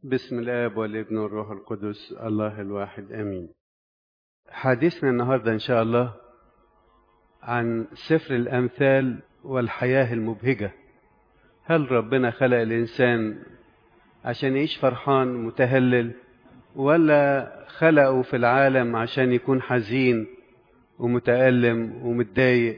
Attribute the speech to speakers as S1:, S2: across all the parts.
S1: بسم الآب والابن والروح القدس الله الواحد آمين حديثنا النهاردة إن شاء الله عن سفر الأمثال والحياة المبهجة هل ربنا خلق الإنسان عشان يعيش فرحان متهلل ولا خلقه في العالم عشان يكون حزين ومتألم ومتضايق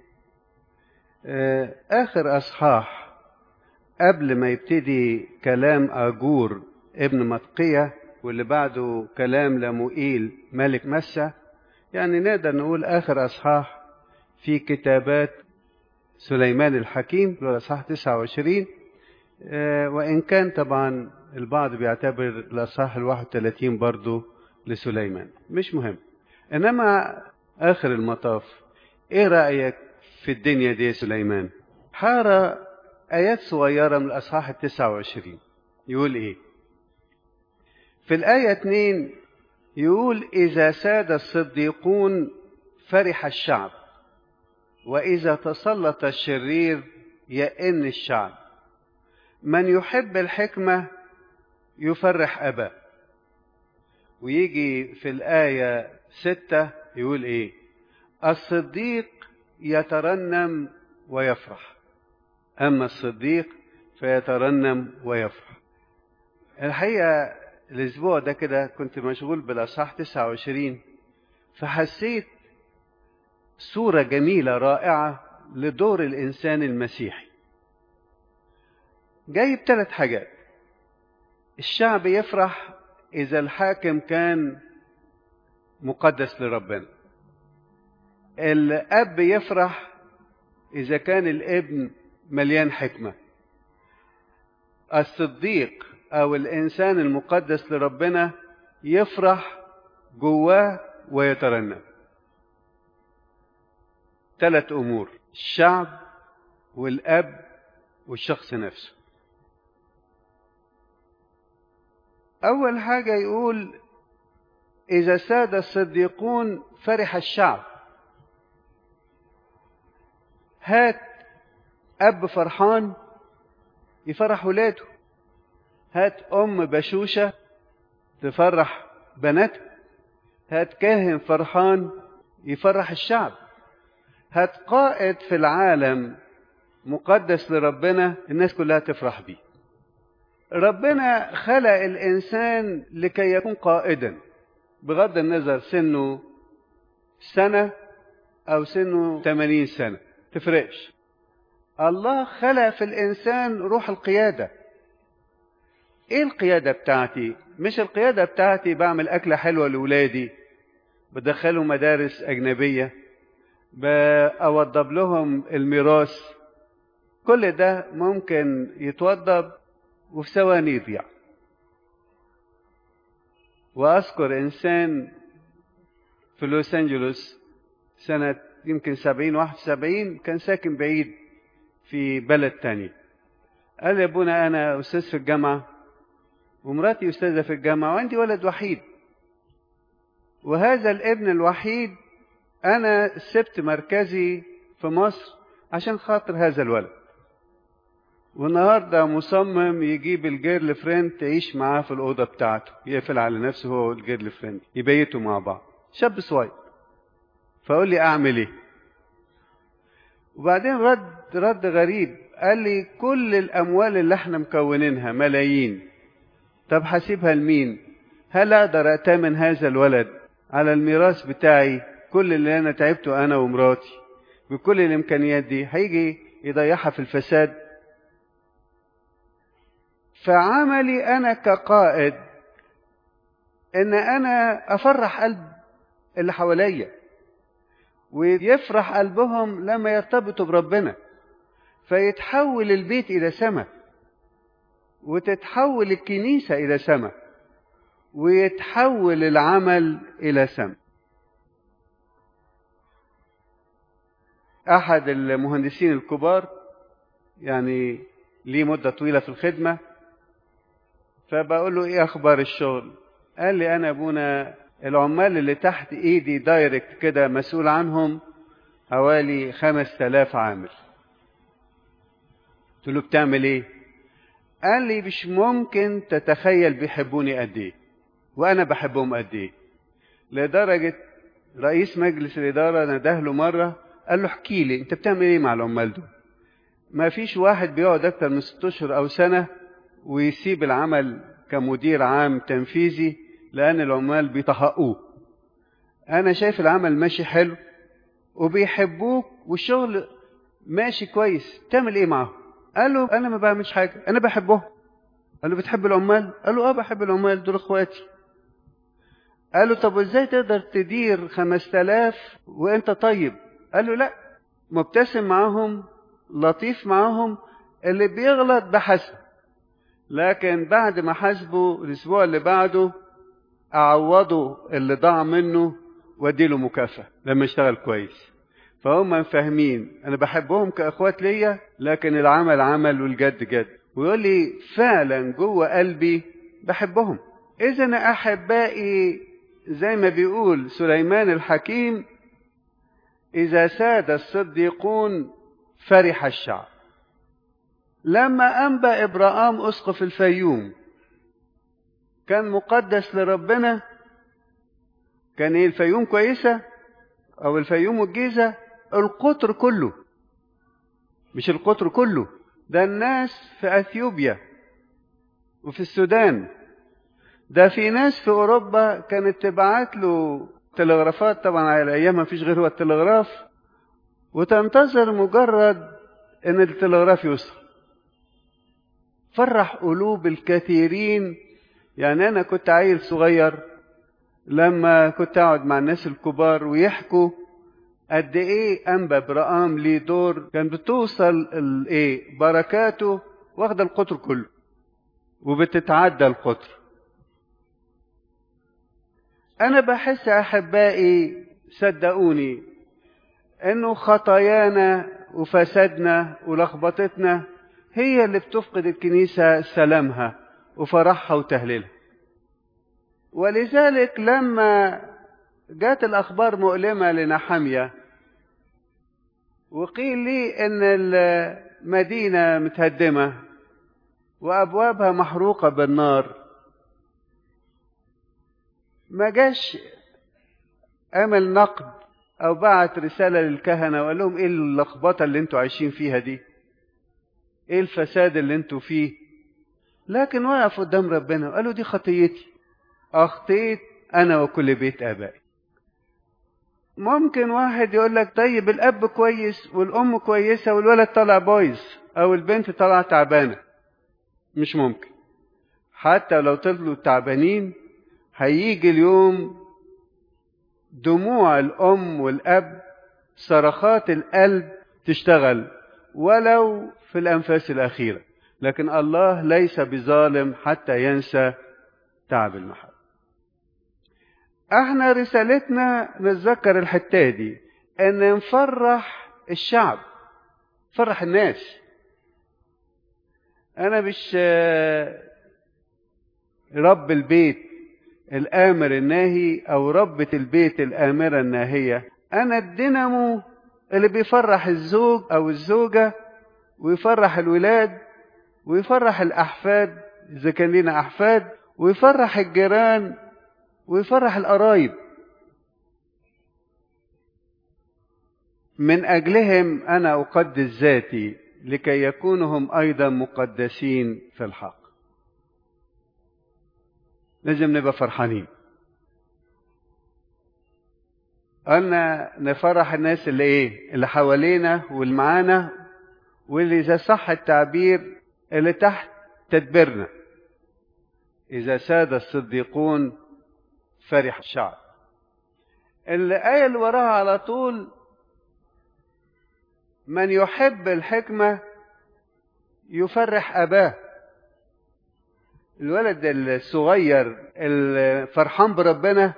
S1: آخر أصحاح قبل ما يبتدي كلام آجور ابن مطقية واللي بعده كلام لموئيل ملك مسة يعني نقدر نقول آخر أصحاح في كتابات سليمان الحكيم اللي هو الأصحاح 29 وإن كان طبعا البعض بيعتبر الأصحاح ال 31 برضه لسليمان مش مهم إنما آخر المطاف إيه رأيك في الدنيا دي يا سليمان؟ حارة آيات صغيرة من الأصحاح التسعة وعشرين يقول إيه في الآية اتنين يقول إذا ساد الصديقون فرح الشعب وإذا تسلط الشرير يئن الشعب من يحب الحكمة يفرح أباه ويجي في الآية ستة يقول إيه الصديق يترنم ويفرح أما الصديق فيترنم ويفرح الحقيقة الأسبوع ده كده كنت مشغول بالأصحاح 29 فحسيت صورة جميلة رائعة لدور الإنسان المسيحي جايب ثلاث حاجات الشعب يفرح إذا الحاكم كان مقدس لربنا الأب يفرح إذا كان الابن مليان حكمة الصديق أو الإنسان المقدس لربنا يفرح جواه ويترنم ثلاث أمور الشعب والأب والشخص نفسه أول حاجة يقول إذا ساد الصديقون فرح الشعب هات أب فرحان يفرح ولاده هات أم بشوشة تفرح بناتها هات كاهن فرحان يفرح الشعب هات قائد في العالم مقدس لربنا الناس كلها تفرح بيه ربنا خلق الإنسان لكي يكون قائدا بغض النظر سنه سنة أو سنه 80 سنة تفرقش الله خلق في الإنسان روح القيادة إيه القيادة بتاعتي؟ مش القيادة بتاعتي بعمل أكلة حلوة لأولادي بدخلهم مدارس أجنبية بأوضب لهم الميراث كل ده ممكن يتوضب وفي ثواني يضيع وأذكر إنسان في لوس أنجلوس سنة يمكن سبعين واحد سبعين كان ساكن بعيد في بلد تاني قال يا ابونا أنا أستاذ في الجامعة ومراتي أستاذة في الجامعة وعندي ولد وحيد وهذا الابن الوحيد أنا سبت مركزي في مصر عشان خاطر هذا الولد والنهاردة مصمم يجيب الجيرل فريند تعيش معاه في الأوضة بتاعته يقفل على نفسه هو والجيرل فريند يبيتوا مع بعض شاب صغير فأقول لي أعمل إيه وبعدين رد رد غريب قال لي كل الأموال اللي احنا مكونينها ملايين طب هسيبها لمين هل أقدر أتامن هذا الولد على الميراث بتاعي كل اللي أنا تعبته أنا ومراتي بكل الإمكانيات دي هيجي يضيعها في الفساد فعملي أنا كقائد إن أنا أفرح قلب اللي حواليا ويفرح قلبهم لما يرتبطوا بربنا فيتحول البيت إلى سماء وتتحول الكنيسة إلى سماء ويتحول العمل إلى سماء أحد المهندسين الكبار يعني ليه مدة طويلة في الخدمة فبقول له إيه أخبار الشغل قال لي أنا أبونا العمال اللي تحت إيدي دايركت كده مسؤول عنهم حوالي خمس تلاف عامل قلت له بتعمل إيه قال لي مش ممكن تتخيل بيحبوني قد ايه وانا بحبهم قد ايه لدرجة رئيس مجلس الإدارة نده له مرة قال له احكي لي انت بتعمل ايه مع العمال دول ما فيش واحد بيقعد اكتر من ست اشهر او سنة ويسيب العمل كمدير عام تنفيذي لان العمال بيطهقوه انا شايف العمل ماشي حلو وبيحبوك والشغل ماشي كويس تعمل ايه معاهم قال له انا ما بعملش حاجه انا بحبهم قال له بتحب العمال قال له اه بحب العمال دول اخواتي قال له طب ازاي تقدر تدير خمس تلاف وانت طيب قال له لا مبتسم معاهم لطيف معاهم اللي بيغلط بحسب لكن بعد ما حاسبه الاسبوع اللي بعده اعوضه اللي ضاع منه واديله مكافاه لما اشتغل كويس فهم فاهمين انا بحبهم كاخوات ليا لكن العمل عمل والجد جد ويقول لي فعلا جوه قلبي بحبهم اذا احبائي زي ما بيقول سليمان الحكيم اذا ساد الصديقون فرح الشعب لما انبا ابراهام اسقف الفيوم كان مقدس لربنا كان ايه الفيوم كويسه او الفيوم والجيزه القطر كله مش القطر كله ده الناس في اثيوبيا وفي السودان ده في ناس في اوروبا كانت تبعت له تلغرافات طبعا على ايام ما فيش غير هو التلغراف وتنتظر مجرد ان التلغراف يوصل فرح قلوب الكثيرين يعني انا كنت عيل صغير لما كنت اقعد مع الناس الكبار ويحكوا قد ايه انبا برقام ليه دور كان بتوصل الايه بركاته واخده القطر كله وبتتعدى القطر انا بحس احبائي صدقوني انه خطايانا وفسادنا ولخبطتنا هي اللي بتفقد الكنيسه سلامها وفرحها وتهليلها ولذلك لما جات الأخبار مؤلمة لنحمية وقيل لي إن المدينة متهدمة وأبوابها محروقة بالنار ما جاش عمل نقد أو بعت رسالة للكهنة وقال لهم إيه اللخبطة اللي أنتوا عايشين فيها دي؟ إيه الفساد اللي أنتوا فيه؟ لكن وقف قدام ربنا وقالوا دي خطيتي أخطيت أنا وكل بيت آبائي ممكن واحد يقول لك طيب الأب كويس والأم كويسة والولد طلع بايظ أو البنت طلع تعبانة مش ممكن حتى لو طلعوا تعبانين هيجي اليوم دموع الأم والأب صرخات القلب تشتغل ولو في الأنفاس الأخيرة لكن الله ليس بظالم حتى ينسى تعب المحبة احنا رسالتنا نتذكر الحتة دي ان نفرح الشعب نفرح الناس انا مش رب البيت الامر الناهي او ربة البيت الامرة الناهية انا الدينامو اللي بيفرح الزوج او الزوجة ويفرح الولاد ويفرح الاحفاد اذا كان لنا احفاد ويفرح الجيران ويفرح القرايب من اجلهم انا اقدس ذاتي لكي يكونوا هم ايضا مقدسين في الحق لازم نبقى فرحانين قلنا نفرح الناس اللي ايه اللي حوالينا واللي معانا واللي اذا صح التعبير اللي تحت تدبيرنا اذا ساد الصديقون فرح الشعب الآية اللي وراها على طول من يحب الحكمة يفرح أباه الولد الصغير الفرحان بربنا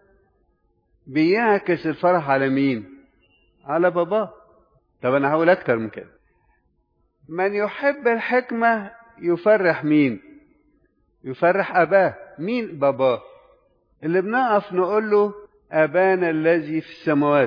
S1: بيعكس الفرح على مين على باباه طب انا هقول اكتر من كده من يحب الحكمة يفرح مين يفرح اباه مين باباه اللي بنقف نقول له ابانا الذي في السماوات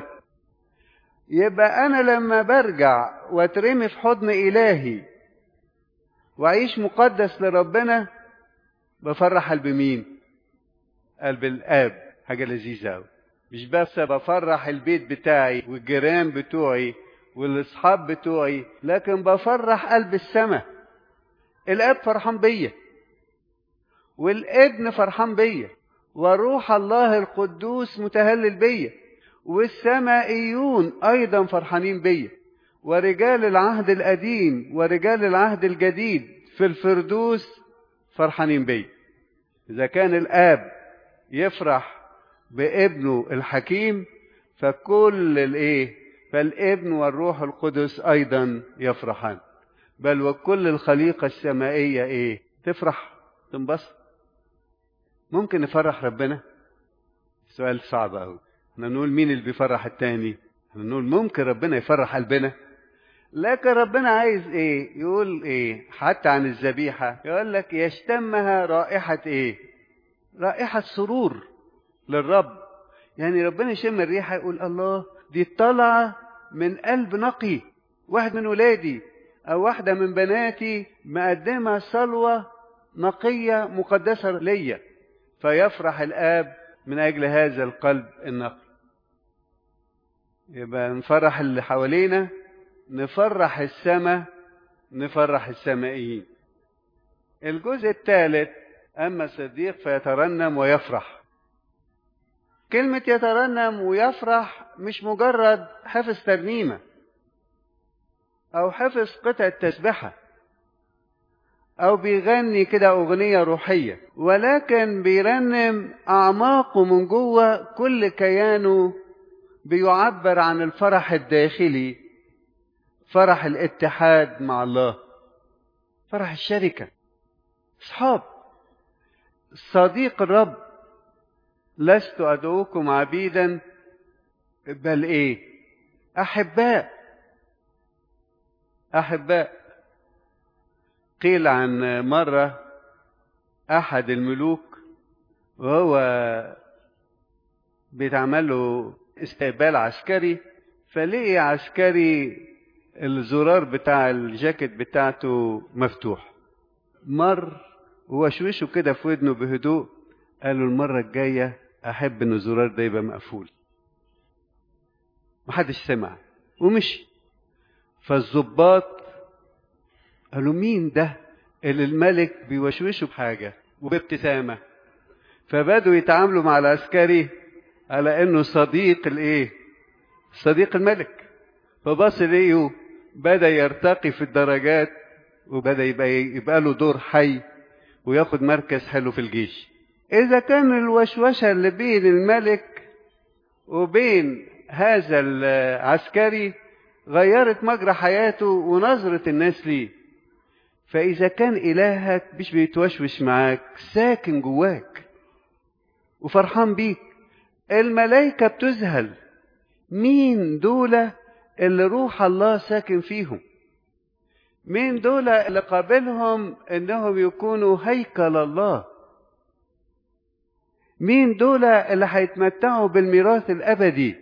S1: يبقى انا لما برجع واترمي في حضن الهي وأعيش مقدس لربنا بفرح قلب مين قلب الآب حاجة لذيذة أوي مش بس بفرح البيت بتاعي والجيران بتوعي والاصحاب بتوعي لكن بفرح قلب السماء الاب فرحان بيا والابن فرحان بيا وروح الله القدوس متهلل بيا والسمائيون ايضا فرحانين بيا ورجال العهد القديم ورجال العهد الجديد في الفردوس فرحانين بيا اذا كان الاب يفرح بابنه الحكيم فكل الايه فالابن والروح القدس ايضا يفرحان بل وكل الخليقه السمائيه ايه تفرح تنبسط ممكن نفرح ربنا سؤال صعب قوي احنا نقول مين اللي بيفرح التاني احنا نقول ممكن ربنا يفرح قلبنا لكن ربنا عايز ايه يقول ايه حتى عن الذبيحه يقول لك يشتمها رائحه ايه رائحه سرور للرب يعني ربنا يشم الريحه يقول الله دي طالعه من قلب نقي واحد من ولادي او واحده من بناتي مقدمه صلوه نقيه مقدسه ليا فيفرح الاب من اجل هذا القلب النقي يبقى نفرح اللي حوالينا نفرح السماء نفرح السمائيين الجزء الثالث اما الصديق فيترنم ويفرح كلمة يترنم ويفرح مش مجرد حفظ ترنيمة أو حفظ قطعة تسبحة أو بيغني كده أغنية روحية ولكن بيرنم أعماقه من جوه كل كيانه بيعبر عن الفرح الداخلي فرح الاتحاد مع الله فرح الشركة أصحاب صديق الرب لست أدعوكم عبيدا بل إيه أحباء أحباء قيل عن مرة أحد الملوك وهو بيتعمل له استقبال عسكري فلقي عسكري الزرار بتاع الجاكيت بتاعته مفتوح مر وشوشه كده في ودنه بهدوء قال له المرة الجاية أحب إن الزرار ده يبقى مقفول محدش سمع ومشي فالظباط قالوا مين ده اللي الملك بيوشوشه بحاجة وبابتسامة فبدوا يتعاملوا مع العسكري على انه صديق الايه صديق الملك فبص ليه بدا يرتقي في الدرجات وبدا يبقى يبقى له دور حي وياخد مركز حلو في الجيش اذا كان الوشوشه اللي بين الملك وبين هذا العسكري غيرت مجرى حياته ونظره الناس ليه فاذا كان الهك مش بيتوشوش معاك ساكن جواك وفرحان بيك الملائكة بتذهل مين دول اللي روح الله ساكن فيهم مين دول اللي قابلهم انهم يكونوا هيكل الله مين دول اللي هيتمتعوا بالميراث الابدي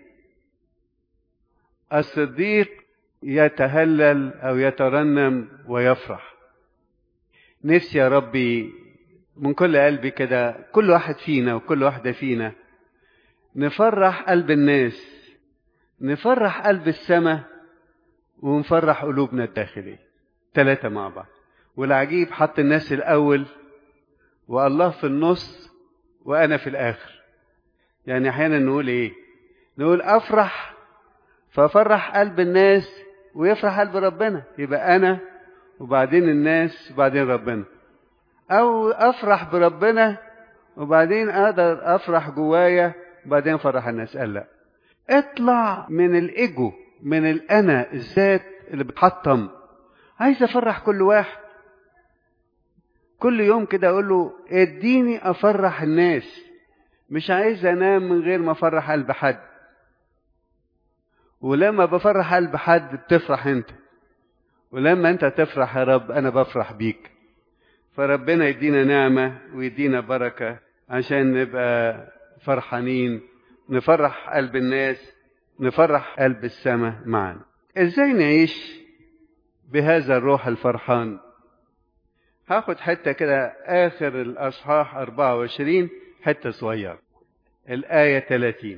S1: الصديق يتهلل او يترنم ويفرح نفسي يا ربي من كل قلبي كده كل واحد فينا وكل واحده فينا نفرح قلب الناس نفرح قلب السماء ونفرح قلوبنا الداخلية ثلاثة مع بعض والعجيب حط الناس الأول والله في النص وأنا في الآخر يعني أحيانا نقول إيه نقول أفرح فأفرح قلب الناس ويفرح قلب ربنا يبقى أنا وبعدين الناس وبعدين ربنا أو أفرح بربنا وبعدين أقدر أفرح جوايا وبعدين فرح الناس قال لا اطلع من الايجو من الانا الذات اللي بتحطم عايز افرح كل واحد كل يوم كده اقول له اديني افرح الناس مش عايز انام من غير ما افرح قلب حد ولما بفرح قلب حد بتفرح انت ولما انت تفرح يا رب انا بفرح بيك فربنا يدينا نعمه ويدينا بركه عشان نبقى فرحانين نفرح قلب الناس نفرح قلب السماء معنا ازاي نعيش بهذا الروح الفرحان هاخد حتة كده آخر الأصحاح 24 حتة صغيرة الآية 30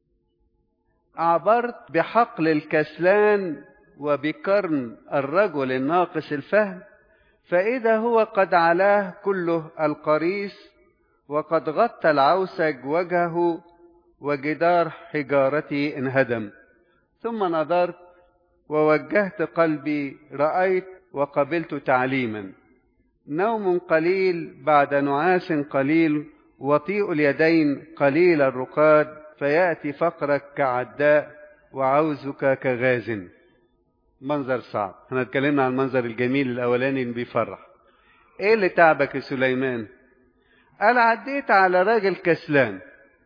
S1: عبرت بحقل الكسلان وبقرن الرجل الناقص الفهم فإذا هو قد علاه كله القريس وقد غطى العوسج وجهه وجدار حجارته انهدم ثم نظرت ووجهت قلبي رأيت وقبلت تعليما نوم قليل بعد نعاس قليل وطيء اليدين قليل الرقاد فيأتي فقرك كعداء وعوزك كغاز منظر صعب احنا اتكلمنا عن المنظر الجميل الاولاني اللي بيفرح ايه اللي تعبك يا سليمان قال عديت على راجل كسلان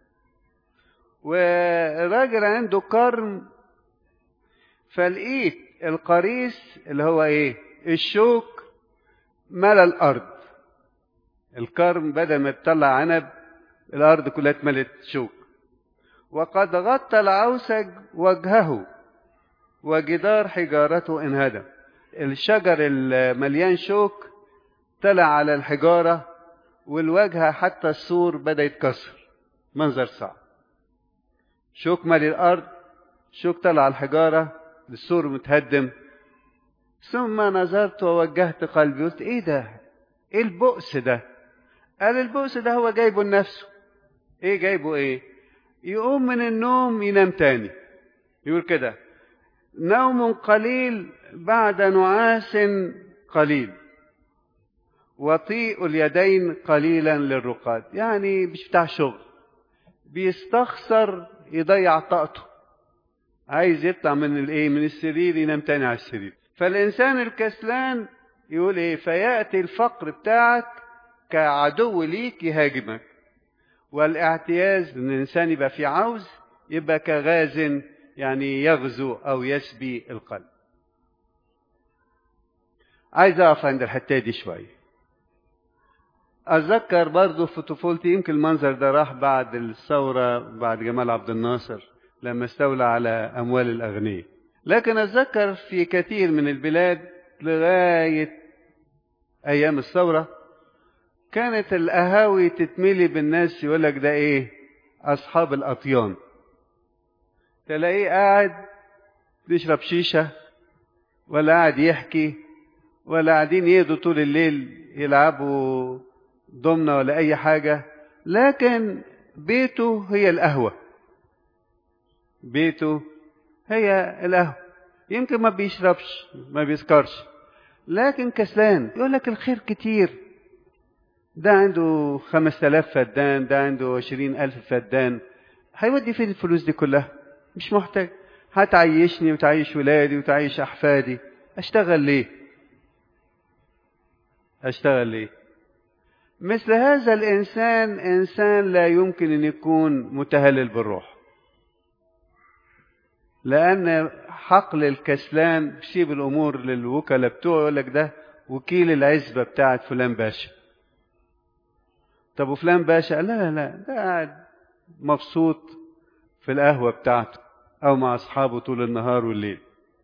S1: وراجل عنده قرن فلقيت القريس اللي هو ايه الشوك ملا الارض الكرم بدل ما تطلع عنب الارض كلها اتملت شوك وقد غطى العوسج وجهه وجدار حجارته انهدم الشجر المليان شوك طلع على الحجارة والوجه حتى السور بدأ يتكسر منظر صعب شوك مالي الأرض شوك طلع على الحجارة السور متهدم ثم نظرت ووجهت قلبي قلت ايه ده ايه البؤس ده قال البؤس ده هو جايبه لنفسه ايه جايبه ايه يقوم من النوم ينام تاني يقول كده نوم قليل بعد نعاس قليل وطيء اليدين قليلا للرقاد يعني مش بتاع شغل بيستخسر يضيع طاقته عايز يطلع من الايه من السرير ينام تاني على السرير فالانسان الكسلان يقول ايه فياتي الفقر بتاعك كعدو ليك يهاجمك والاعتياز ان الانسان يبقى في عوز يبقى كغاز يعني يغزو او يسبي القلب عايز اقف عند الحته دي شويه اتذكر برضه في طفولتي يمكن المنظر ده راح بعد الثوره بعد جمال عبد الناصر لما استولى على اموال الاغنياء لكن اتذكر في كثير من البلاد لغايه ايام الثوره كانت القهاوي تتملي بالناس يقول لك ده ايه اصحاب الاطيان تلاقيه قاعد بيشرب شيشه ولا قاعد يحكي ولا قاعدين يهدوا طول الليل يلعبوا ضمنه ولا اي حاجه لكن بيته هي القهوه بيته هي القهوه يمكن ما بيشربش ما بيسكرش لكن كسلان يقول لك الخير كتير ده عنده خمس تلاف فدان ده عنده عشرين ألف فدان هيودي فين الفلوس دي كلها مش محتاج هتعيشني وتعيش ولادي وتعيش أحفادي أشتغل ليه أشتغل ليه مثل هذا الإنسان إنسان لا يمكن أن يكون متهلل بالروح لأن حقل الكسلان بيسيب الأمور للوكلاء بتوعه يقول لك ده وكيل العزبة بتاعت فلان باشا طب وفلان باشا لا لا لا ده قاعد مبسوط في القهوة بتاعته أو مع أصحابه طول النهار والليل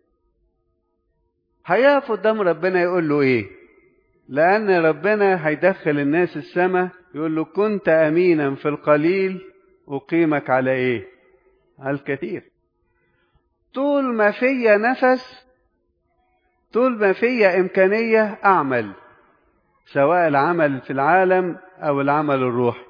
S1: هيقف قدام ربنا يقول له إيه لأن ربنا هيدخل الناس السماء يقول له كنت أمينا في القليل أقيمك على إيه على الكثير طول ما فيا نفس طول ما فيا إمكانية أعمل سواء العمل في العالم أو العمل الروحي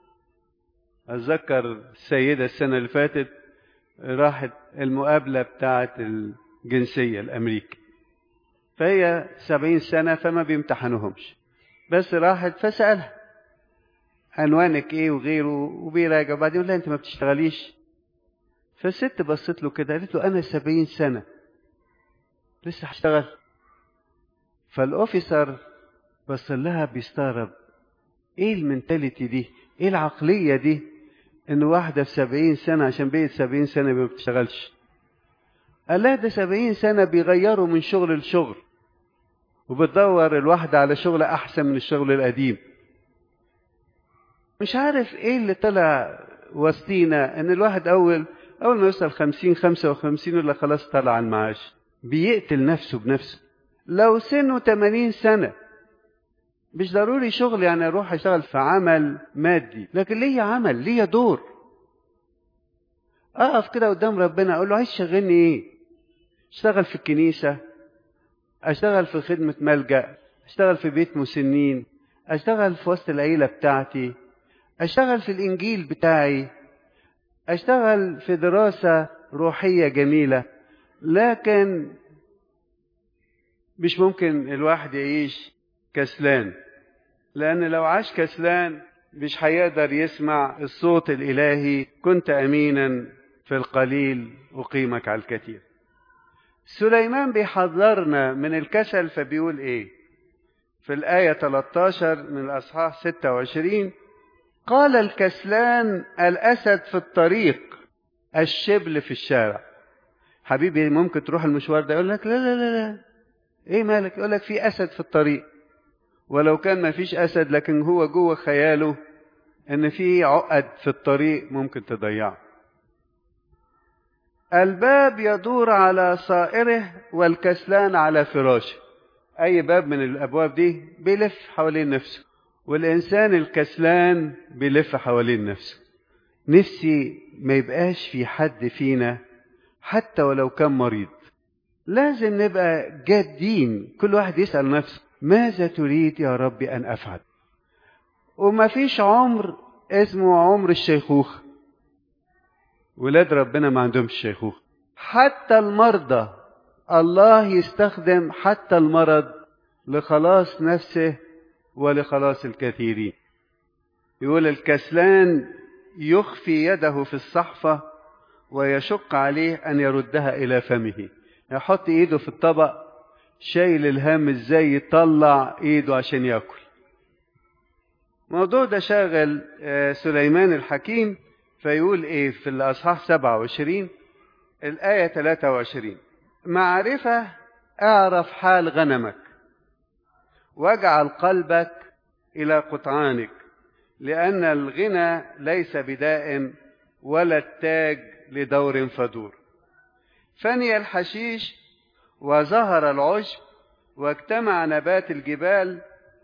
S1: أتذكر السيدة السنة اللي فاتت راحت المقابلة بتاعة الجنسية الأمريكي فهي سبعين سنة فما بيمتحنوهمش بس راحت فسألها عنوانك ايه وغيره وبيراجع وبعدين يقول لها انت ما بتشتغليش فالست بصت له كده قالت له انا سبعين سنة لسه هشتغل فالاوفيسر بص لها بيستغرب ايه المنتاليتي دي ايه العقلية دي ان واحدة في سبعين سنة عشان بقيت سبعين سنة ما بتشتغلش قال لها ده سبعين سنة بيغيروا من شغل لشغل وبتدور الواحدة على شغل أحسن من الشغل القديم مش عارف ايه اللي طلع وسطينا ان الواحد اول اول ما يوصل خمسين خمسة وخمسين ولا خلاص طلع على المعاش بيقتل نفسه بنفسه لو سنه تمانين سنة مش ضروري شغل يعني اروح اشتغل في عمل مادي لكن ليا عمل ليا دور اقف كده قدام ربنا اقول له عايز تشغلني ايه اشتغل في الكنيسه اشتغل في خدمه ملجا اشتغل في بيت مسنين اشتغل في وسط العيله بتاعتي اشتغل في الانجيل بتاعي اشتغل في دراسه روحيه جميله لكن مش ممكن الواحد يعيش كسلان لأن لو عاش كسلان مش هيقدر يسمع الصوت الإلهي كنت أمينا في القليل أقيمك على الكثير سليمان بيحذرنا من الكسل فبيقول إيه في الآية 13 من الأصحاح 26 قال الكسلان الأسد في الطريق الشبل في الشارع حبيبي ممكن تروح المشوار ده يقول لك لا لا لا لا ايه مالك يقول لك في اسد في الطريق ولو كان ما فيش اسد لكن هو جوه خياله ان في عقد في الطريق ممكن تضيعه الباب يدور على صائره والكسلان على فراشه اي باب من الابواب دي بيلف حوالين نفسه والانسان الكسلان بيلف حوالين نفسه نفسي ما يبقاش في حد فينا حتى ولو كان مريض لازم نبقى جادين كل واحد يسأل نفسه ماذا تريد يا رب أن أفعل وما فيش عمر اسمه عمر الشيخوخة ولاد ربنا ما عندهمش شيخوخة حتى المرضى الله يستخدم حتى المرض لخلاص نفسه ولخلاص الكثيرين يقول الكسلان يخفي يده في الصحفة ويشق عليه أن يردها إلى فمه يحط إيده في الطبق شايل الهم إزاي يطلع إيده عشان يأكل الموضوع ده شاغل سليمان الحكيم فيقول إيه في الأصحاح 27 الآية 23 معرفة اعرف حال غنمك واجعل قلبك إلى قطعانك لأن الغنى ليس بدائم ولا التاج لدور فدور فني الحشيش وظهر العشب واجتمع نبات الجبال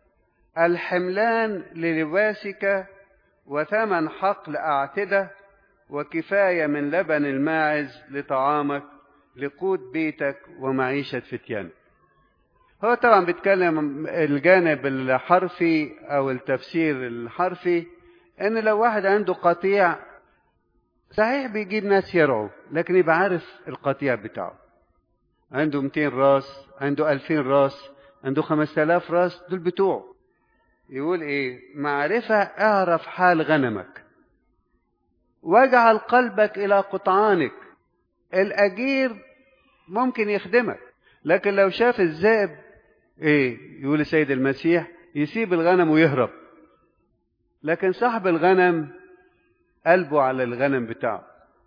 S1: الحملان للباسك وثمن حقل أعتدة وكفاية من لبن الماعز لطعامك لقوت بيتك ومعيشة فتيانك هو طبعا بيتكلم الجانب الحرفي او التفسير الحرفي ان لو واحد عنده قطيع صحيح بيجيب ناس يرعوا لكن يبقى عارف القطيع بتاعه عنده 200 راس عنده 2000 راس عنده 5000 راس دول بتوعه يقول ايه معرفة اعرف حال غنمك واجعل قلبك الى قطعانك الاجير ممكن يخدمك لكن لو شاف الذئب ايه يقول السيد المسيح يسيب الغنم ويهرب لكن صاحب الغنم قلبه على الغنم بتاعه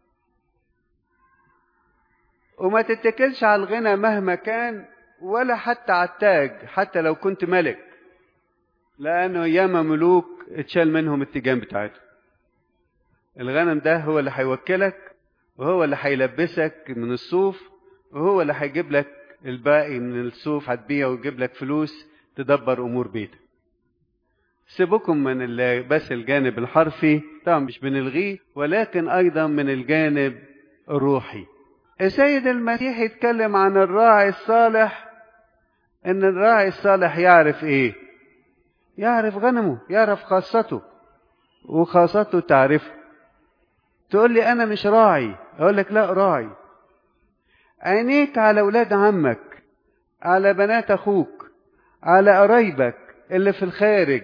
S1: وما تتكلش على الغنى مهما كان ولا حتى على التاج حتى لو كنت ملك لانه ياما ملوك اتشال منهم التيجان بتاعته الغنم ده هو اللي هيوكلك وهو اللي هيلبسك من الصوف وهو اللي هيجيب لك الباقي من الصوف هتبيعه ويجيب لك فلوس تدبر امور بيتك سيبكم من بس الجانب الحرفي طبعا مش بنلغيه ولكن ايضا من الجانب الروحي السيد المسيح يتكلم عن الراعي الصالح ان الراعي الصالح يعرف ايه يعرف غنمه يعرف خاصته وخاصته تعرفه تقول لي انا مش راعي اقول لك لا راعي عينيك على ولاد عمك على بنات اخوك على قرايبك اللي في الخارج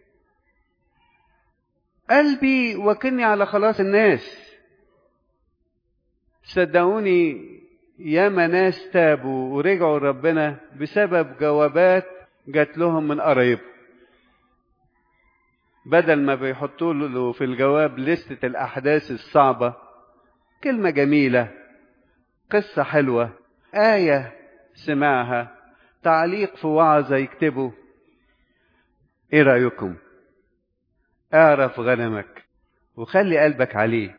S1: قلبي وكني على خلاص الناس صدقوني ياما ناس تابوا ورجعوا ربنا بسبب جوابات جات لهم من قرايبهم بدل ما بيحطوا له في الجواب لستة الأحداث الصعبة كلمة جميلة قصة حلوة آية سمعها تعليق في وعظة يكتبه ايه رأيكم اعرف غنمك وخلي قلبك عليه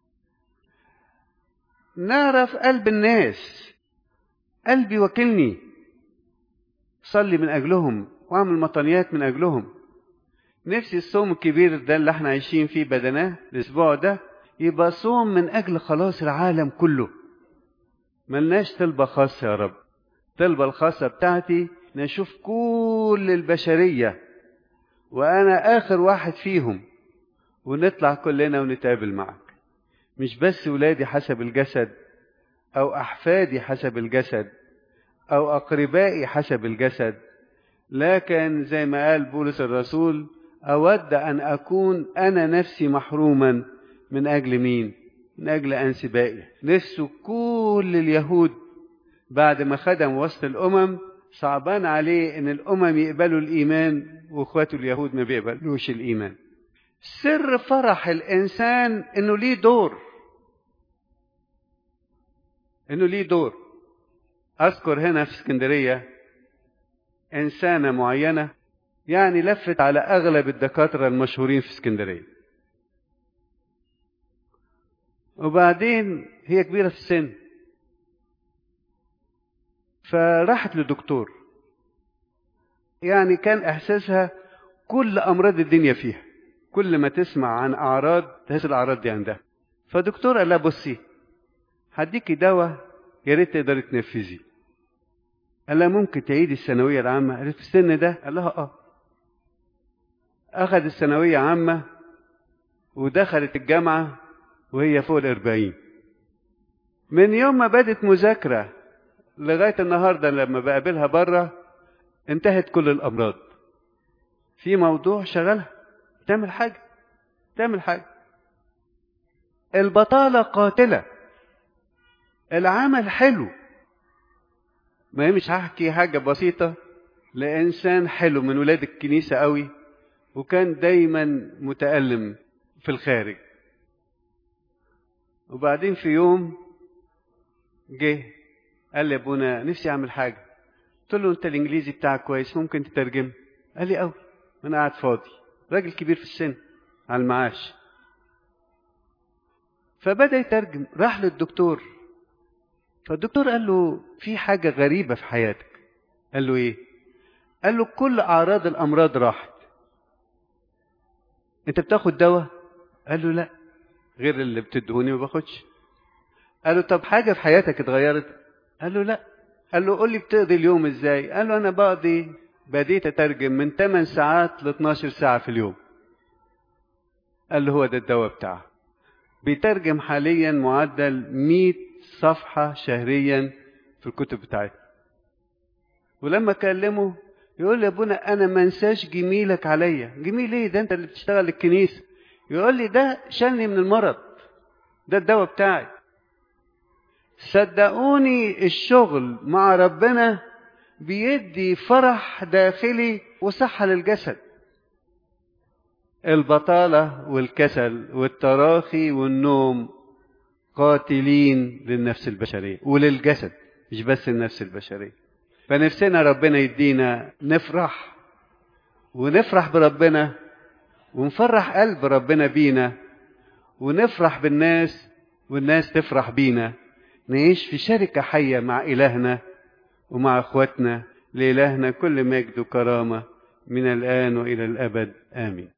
S1: نعرف قلب الناس قلبي وكلني صلي من أجلهم واعمل مطنيات من اجلهم نفسي الصوم الكبير ده اللي احنا عايشين فيه بدناه الاسبوع ده يبقى صوم من اجل خلاص العالم كله ملناش طلبة خاصة يا رب الطلبة الخاصة بتاعتي نشوف كل البشرية وأنا آخر واحد فيهم ونطلع كلنا ونتقابل معك مش بس ولادي حسب الجسد أو أحفادي حسب الجسد أو أقربائي حسب الجسد لكن زي ما قال بولس الرسول أود أن أكون أنا نفسي محروما من أجل مين؟ من أجل أنسبائي نفسه كل اليهود بعد ما خدم وسط الأمم صعبان عليه إن الأمم يقبلوا الإيمان وإخواته اليهود ما بيقبلوش الإيمان سر فرح الإنسان إنه ليه دور إنه ليه دور أذكر هنا في اسكندرية إنسانة معينة يعني لفت على أغلب الدكاترة المشهورين في اسكندرية وبعدين هي كبيرة في السن فراحت لدكتور يعني كان إحساسها كل أمراض الدنيا فيها كل ما تسمع عن أعراض تحس الأعراض دي عندها فدكتور قال لها بصي هديكي دواء يا ريت تقدري تنفذي قال لها ممكن تعيدي الثانوية العامة قالت في السن ده قال لها اه أخذ الثانوية عامة ودخلت الجامعة وهي فوق الأربعين من يوم ما بدت مذاكرة لغاية النهاردة لما بقابلها بره انتهت كل الأمراض في موضوع شغلها تعمل حاجة تعمل حاجة البطالة قاتلة العمل حلو ما هي مش هحكي حاجة بسيطة لإنسان حلو من ولاد الكنيسة قوي وكان دايما متألم في الخارج وبعدين في يوم جه قال لي يا ابونا نفسي اعمل حاجه قلت له انت الانجليزي بتاعك كويس ممكن تترجم قال لي قوي انا قاعد فاضي راجل كبير في السن على المعاش فبدا يترجم راح للدكتور فالدكتور قال له في حاجه غريبه في حياتك قال له ايه قال له كل اعراض الامراض راحت انت بتاخد دواء قال له لا غير اللي بتدهوني ما باخدش قال له طب حاجه في حياتك اتغيرت قال له لا قال له قول لي بتقضي اليوم ازاي قال له انا بقضي بديت اترجم من 8 ساعات ل 12 ساعه في اليوم قال له هو ده الدواء بتاعه بيترجم حاليا معدل 100 صفحه شهريا في الكتب بتاعتنا ولما كلمه يقول لي يا ابونا انا ما انساش جميلك عليا جميل ايه ده انت اللي بتشتغل الكنيسه يقول لي ده شالني من المرض ده الدواء بتاعي صدقوني الشغل مع ربنا بيدي فرح داخلي وصحة للجسد البطالة والكسل والتراخي والنوم قاتلين للنفس البشرية وللجسد مش بس النفس البشرية فنفسنا ربنا يدينا نفرح ونفرح بربنا ونفرح قلب ربنا بينا ونفرح بالناس والناس تفرح بينا نعيش في شركة حية مع إلهنا ومع إخواتنا لإلهنا كل مجد وكرامة من الآن وإلى الأبد آمين